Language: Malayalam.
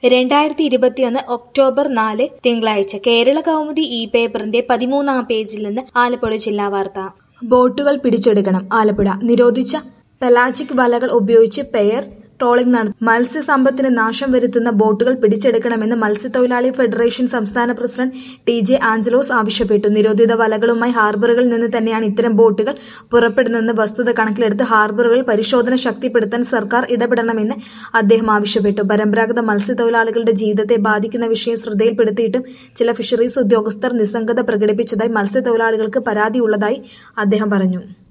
രണ്ടായിരത്തി ഇരുപത്തിയൊന്ന് ഒക്ടോബർ നാല് തിങ്കളാഴ്ച കേരള കൗമുദി ഇ പേപ്പറിന്റെ പതിമൂന്നാം പേജിൽ നിന്ന് ആലപ്പുഴ ജില്ലാ വാർത്ത ബോട്ടുകൾ പിടിച്ചെടുക്കണം ആലപ്പുഴ നിരോധിച്ച പെലാജിക് വലകൾ ഉപയോഗിച്ച് പെയർ ട്രോളിംഗ് നടത്തി മത്സ്യസമ്പത്തിന് നാശം വരുത്തുന്ന ബോട്ടുകൾ പിടിച്ചെടുക്കണമെന്ന് മത്സ്യത്തൊഴിലാളി ഫെഡറേഷൻ സംസ്ഥാന പ്രസിഡന്റ് ടി ജെ ആഞ്ചലോസ് ആവശ്യപ്പെട്ടു നിരോധിത വലകളുമായി ഹാർബറുകളിൽ നിന്ന് തന്നെയാണ് ഇത്തരം ബോട്ടുകൾ പുറപ്പെടുന്നതെന്ന് വസ്തുത കണക്കിലെടുത്ത് ഹാർബറുകളിൽ പരിശോധന ശക്തിപ്പെടുത്താൻ സർക്കാർ ഇടപെടണമെന്ന് അദ്ദേഹം ആവശ്യപ്പെട്ടു പരമ്പരാഗത മത്സ്യത്തൊഴിലാളികളുടെ ജീവിതത്തെ ബാധിക്കുന്ന വിഷയം ശ്രദ്ധയിൽപ്പെടുത്തിയിട്ടും ചില ഫിഷറീസ് ഉദ്യോഗസ്ഥർ നിസ്സംഗത പ്രകടിപ്പിച്ചതായി മത്സ്യത്തൊഴിലാളികൾക്ക് പരാതിയുള്ളതായി അദ്ദേഹം പറഞ്ഞു